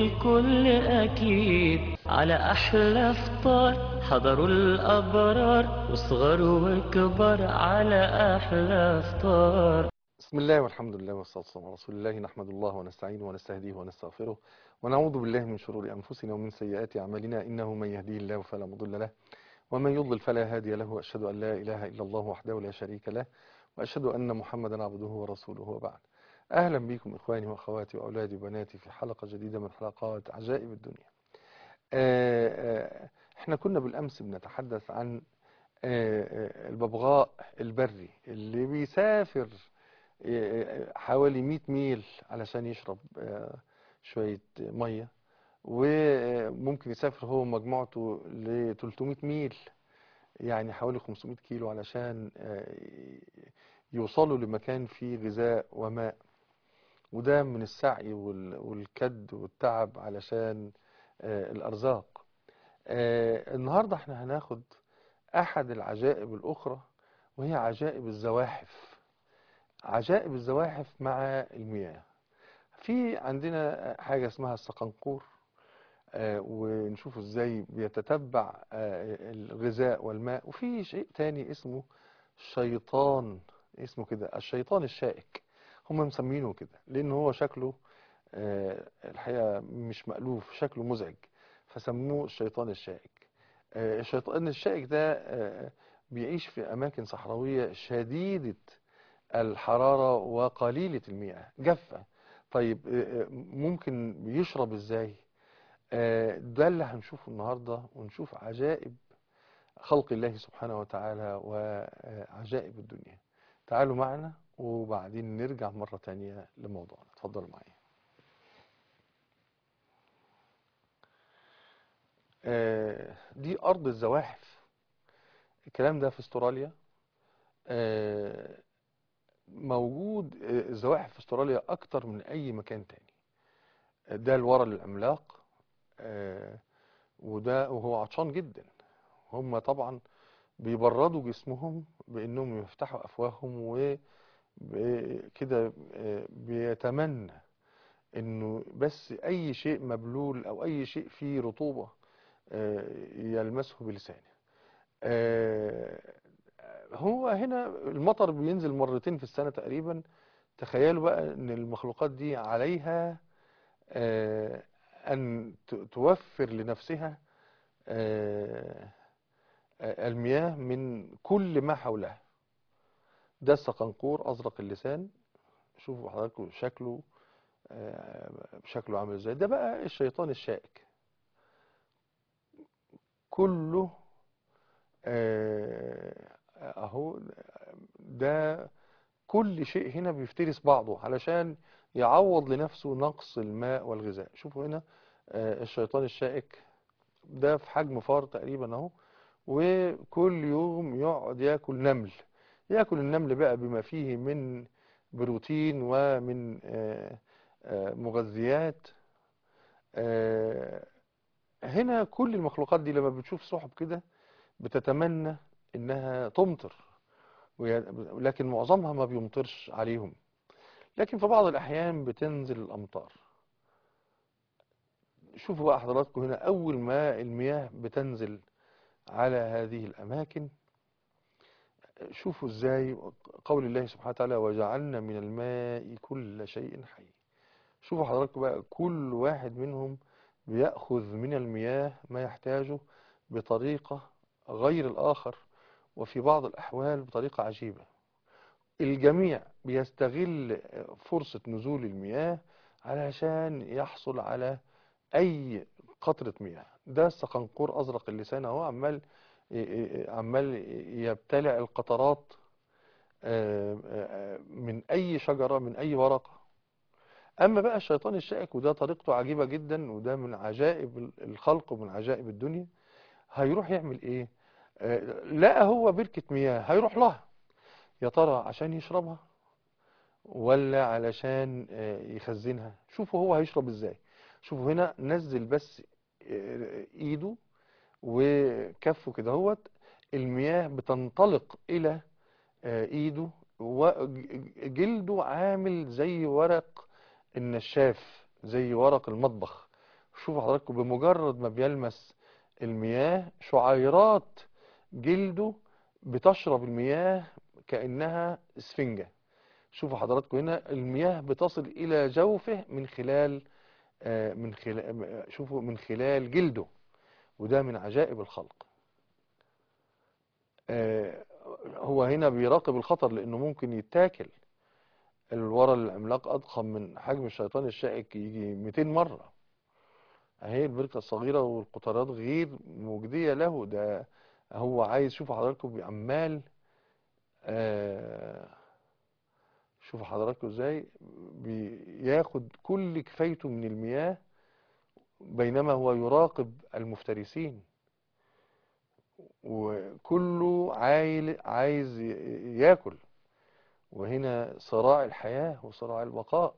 الكل أكيد على أحلى فطار حضروا الأبرار وصغر وكبر على أحلى فطار بسم الله والحمد لله والصلاة والسلام على رسول الله نحمد الله ونستعينه ونستهديه ونستغفره ونعوذ بالله من شرور أنفسنا ومن سيئات أعمالنا إنه من يهديه الله فلا مضل له ومن يضلل فلا هادي له وأشهد أن لا إله إلا الله وحده لا شريك له وأشهد أن محمدا عبده ورسوله وبعد أهلا بكم إخواني وأخواتي وأولادي وبناتي في حلقة جديدة من حلقات عجائب الدنيا آه، آه، احنا كنا بالأمس بنتحدث عن آه، آه، الببغاء البري اللي بيسافر آه، حوالي 100 ميل علشان يشرب آه، شوية مية وممكن يسافر هو ومجموعته ل 300 ميل يعني حوالي 500 كيلو علشان آه، يوصلوا لمكان فيه غذاء وماء وده من السعي وال- والكد والتعب علشان آه، الأرزاق آه، النهاردة احنا هناخد أحد العجائب الأخرى وهي عجائب الزواحف عجائب الزواحف مع المياه في عندنا حاجة اسمها السقنقور آه، ونشوف ازاي بيتتبع آه، الغذاء والماء وفي شيء تاني اسمه شيطان اسمه كده الشيطان الشائك هم مسمينه كده لان هو شكله آه، الحقيقة مش مألوف شكله مزعج فسموه الشيطان الشائك آه، الشيطان الشائك ده آه، بيعيش في أماكن صحراوية شديدة الحرارة وقليلة المياه جافة طيب آه، آه، ممكن بيشرب ازاي آه، ده اللي هنشوفه النهاردة ونشوف عجائب خلق الله سبحانه وتعالى وعجائب الدنيا تعالوا معنا وبعدين نرجع مرة تانية لموضوعنا اتفضلوا معايا آه، دي أرض الزواحف الكلام ده في استراليا آه، موجود آه، الزواحف في استراليا أكتر من أي مكان تاني ده الورل العملاق آه، وده وهو عطشان جدا هم طبعا بيبردوا جسمهم بانهم يفتحوا افواههم وكده بيتمنى انه بس اي شيء مبلول او اي شيء فيه رطوبة آه، يلمسه بلسانه آه، هو هنا المطر بينزل مرتين في السنة تقريبا تخيلوا بقى ان المخلوقات دي عليها آه، أن ت- توفر لنفسها آه، آه، المياه من كل ما حولها ده السقنقور أزرق اللسان شوفوا حضراتكم شكله آه، شكله عامل ازاي ده بقى الشيطان الشائك كله آه، اهو ده كل شيء هنا بيفترس بعضه علشان يعوض لنفسه نقص الماء والغذاء شوفوا هنا آه، الشيطان الشائك ده في حجم فار تقريبا اهو وكل يوم يقعد ياكل نمل ياكل النمل بقى بما فيه من بروتين ومن آه، آه، مغذيات آه، هنا كل المخلوقات دي لما بتشوف سحب كده بتتمنى انها تمطر وي- لكن معظمها ما بيمطرش عليهم لكن في بعض الأحيان بتنزل الأمطار شوفوا بقى حضراتكم هنا أول ما المياه بتنزل على هذه الأماكن شوفوا ازاي قول الله سبحانه وتعالى وجعلنا من الماء كل شيء حي شوفوا حضراتكم بقى كل واحد منهم بيأخذ من المياه ما يحتاجه بطريقة غير الآخر وفي بعض الأحوال بطريقة عجيبة الجميع بيستغل فرصة نزول المياه علشان يحصل على أي قطرة مياه ده السقنقور أزرق اللسان اهو عمال عمال يبتلع القطرات آه، آه، من أي شجرة من أي ورقة أما بقى الشيطان الشائك وده طريقته عجيبة جدا وده من عجائب الخلق ومن عجائب الدنيا هيروح يعمل إيه آه، لقى هو بركة مياه هيروح لها يا ترى عشان يشربها ولا علشان آه، يخزنها شوفوا هو هيشرب ازاي شوفوا هنا نزل بس آه، ايده وكفه كده هوت المياه بتنطلق الى آه، ايده وجلده عامل زي ورق النشاف زي ورق المطبخ شوفوا حضراتكم بمجرد ما بيلمس المياه شعيرات جلده بتشرب المياه كأنها اسفنجة شوفوا حضراتكم هنا المياه بتصل إلى جوفه من خلال آه، من خلال شوفوا من خلال جلده وده من عجائب الخلق آه، هو هنا بيراقب الخطر لأنه ممكن يتاكل الورى العملاق أضخم من حجم الشيطان الشائك يجي 200 مرة اهي البركة الصغيرة والقطارات غير مجدية له ده هو عايز شوفوا حضراتكم عمال آه شوفوا حضراتكم ازاي بياخد كل كفايته من المياه بينما هو يراقب المفترسين وكله عايل عايز ي- ياكل وهنا صراع الحياة وصراع البقاء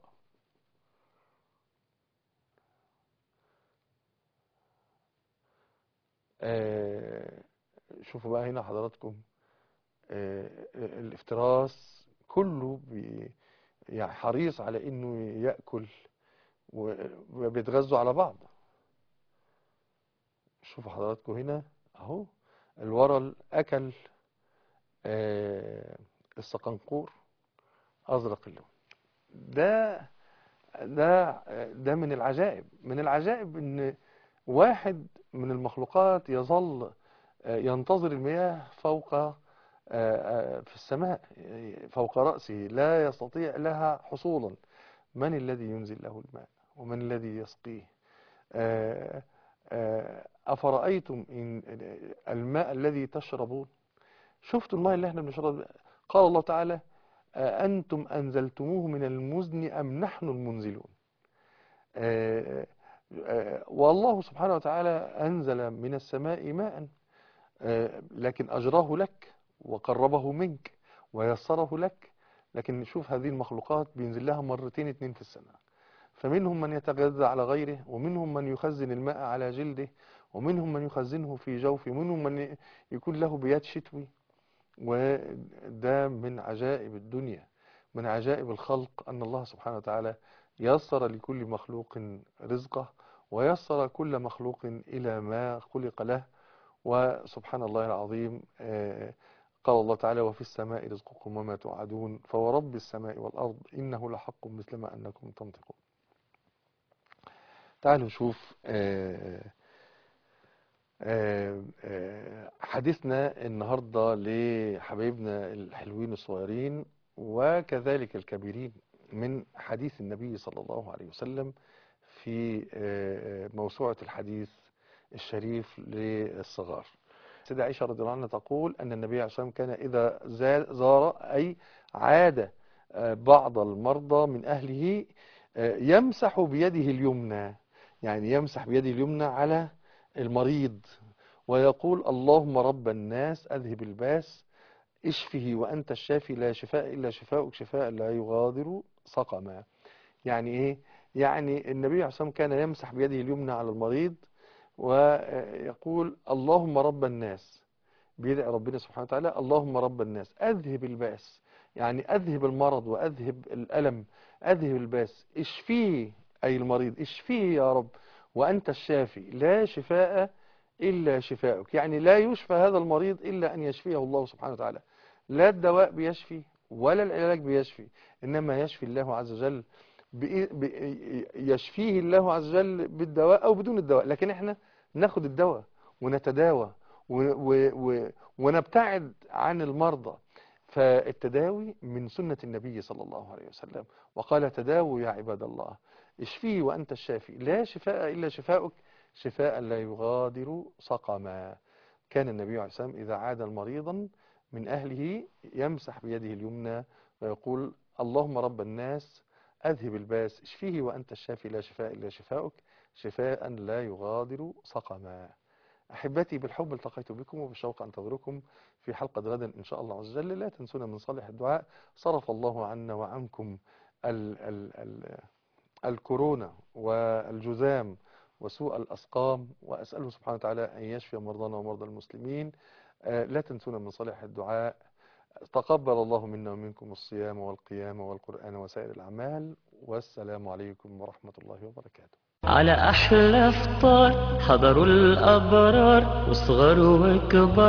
آه، شوفوا بقى هنا حضراتكم آه، الافتراس كله بي يعني حريص على انه يأكل و- وبيتغذوا على بعض شوفوا حضراتكم هنا اهو الورل اكل آه، الصقنقور ازرق اللون ده ده ده من العجائب من العجائب ان واحد من المخلوقات يظل آه، ينتظر المياه فوق آه، آه، في السماء آه، فوق رأسه لا يستطيع لها حصولا من الذي ينزل له الماء ومن الذي يسقيه آه، آه، أفرأيتم إن الماء الذي تشربون شفتوا الماء اللي احنا بنشرب قال الله تعالى آه، أنتم أنزلتموه من المزن أم نحن المنزلون آه، آه، والله سبحانه وتعالى أنزل من السماء ماء آه، لكن أجراه لك وقربه منك ويسره لك لكن نشوف هذه المخلوقات بينزل لها مرتين اتنين في السنة فمنهم من يتغذى على غيره ومنهم من يخزن الماء على جلده ومنهم من يخزنه في جوفه ومنهم من يكون له بيات شتوي وده من عجائب الدنيا من عجائب الخلق أن الله سبحانه وتعالى يسر لكل مخلوق رزقه ويسر كل مخلوق إلى ما خلق له وسبحان الله العظيم آه، قال الله تعالى وفي السماء رزقكم وما توعدون فورب السماء والأرض إنه لحق مثل ما أنكم تنطقون تعالوا نشوف آه، آه، آه، حديثنا النهاردة لحبايبنا الحلوين الصغيرين وكذلك الكبيرين من حديث النبي صلى الله عليه وسلم في آه، موسوعة الحديث الشريف للصغار سيدة عائشة رضي الله عنها تقول أن النبي عليه الصلاة والسلام كان إذا زا- زار أي عاد آه، بعض المرضى من أهله آه، يمسح بيده اليمنى يعني يمسح بيده اليمنى على المريض ويقول اللهم رب الناس أذهب الباس اشفه وأنت الشافي لا شفاء إلا شفاءك شفاء لا يغادر سقما يعني إيه؟ يعني النبي عليه الصلاة والسلام كان يمسح بيده اليمنى على المريض ويقول اللهم رب الناس بيدعي ربنا سبحانه وتعالى اللهم رب الناس أذهب الباس يعني أذهب المرض وأذهب الألم أذهب الباس اشفيه أي المريض اشفيه يا رب وأنت الشافي لا شفاء إلا شفاءك يعني لا يشفى هذا المريض إلا أن يشفيه الله سبحانه وتعالى لا الدواء بيشفي ولا العلاج بيشفي إنما يشفي الله عز وجل بإ- بإ- يشفيه الله عز وجل بالدواء أو بدون الدواء لكن احنا ناخد الدواء ونتداوى و و و ونبتعد عن المرضى فالتداوي من سنة النبي صلى الله عليه وسلم وقال تداووا يا عباد الله اشفيه وأنت الشافي لا شفاء إلا شفاؤك شفاء لا يغادر سقما كان النبي عليه الصلاة والسلام إذا عاد مريضا من أهله يمسح بيده اليمنى ويقول اللهم رب الناس أذهب الباس اشفيه وأنت الشافي لا شفاء إلا شفاؤك شفاء لا يغادر سقما أحبتي بالحب التقيت بكم وبالشوق أنتظركم في حلقة غدا إن شاء الله عز وجل لا تنسونا من صالح الدعاء صرف الله عنا وعنكم ال ال ال الكورونا والجذام وسوء الأسقام وأسأله سبحانه وتعالى أن يشفي مرضانا ومرضى المسلمين آه، لا تنسونا من صالح الدعاء تقبل الله منا ومنكم الصيام والقيام والقرآن وسائر الأعمال والسلام عليكم ورحمة الله وبركاته على أحلى فطار حضروا الأبرار وصغروا وكبار